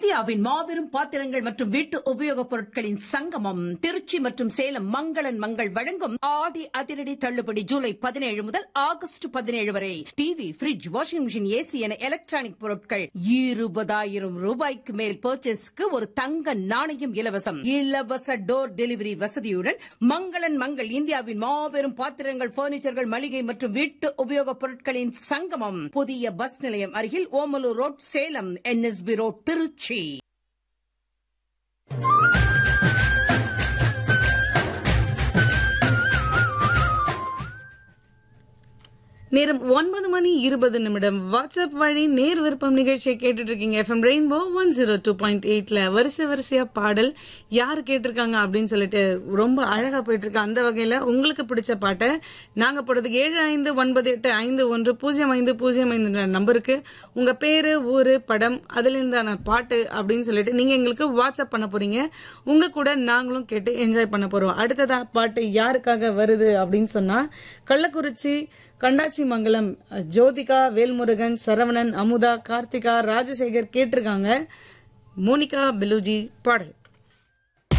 இந்தியாவின் மாபெரும் பாத்திரங்கள் மற்றும் வீட்டு உபயோகப் பொருட்களின் சங்கமம் திருச்சி மற்றும் சேலம் மங்களன் மங்கள் வழங்கும் ஆடி அதிரடி தள்ளுபடி ஜூலை பதினேழு முதல் ஆகஸ்ட் பதினேழு வரை TV fridge washing machine AC என எலக்ட்ரானிக் பொருட்கள் இருபதாயிரம் ரூபாய்க்கு மேல் பர்ச்சேஸ்க்கு ஒரு தங்க நாணயம் இலவசம் இலவச டோர் டெலிவரி வசதியுடன் மங்களன் மங்கள் இந்தியாவின் மாபெரும் பாத்திரங்கள் பர்னிச்சர்கள் மளிகை மற்றும் வீட்டு உபயோகப் பொருட்களின் சங்கமம் புதிய பஸ் நிலையம் அருகில் Omalur road Salem NSP road Trichy நேரம் ஒன்பது மணி இருபது நிமிடம் வாட்ஸ்அப் வழி நேர் விருப்பம் நிகழ்ச்சியை கேட்டுட்டு இருக்கீங்க FM rainbow one zero two point எயிட்ல வரிசை வரிசையா பாடல் யார் கேட்டிருக்காங்க அப்படின்னு சொல்லிட்டு ரொம்ப அழகா போயிட்டு இருக்கு அந்த வகையில உங்களுக்கு பிடிச்ச பாட்டை நாங்க போடுறதுக்கு ஏழு ஐந்து ஒன்பது எட்டு ஐந்து ஒன்று பூஜ்ஜியம் ஐந்து பூஜ்ஜியம் ஐந்து நம்பருக்கு உங்க பேரு ஊரு படம் அதுல இருந்தான பாட்டு அப்படின்னு சொல்லிட்டு நீங்க எங்களுக்கு வாட்ஸ்அப் பண்ண போறீங்க உங்க கூட நாங்களும் கேட்டு என்ஜாய் பண்ண போறோம் அடுத்ததா பாட்டு யாருக்காக வருது அப்படின்னு சொன்னா கள்ளக்குறிச்சி கண்டாச்சி மங்கலம் ஜோதிகா வேல்முருகன் சரவணன் அமுதா கார்த்திகா ராஜசேகர் கேட்டிருக்காங்க மோனிகா பெலூஜி பாடல்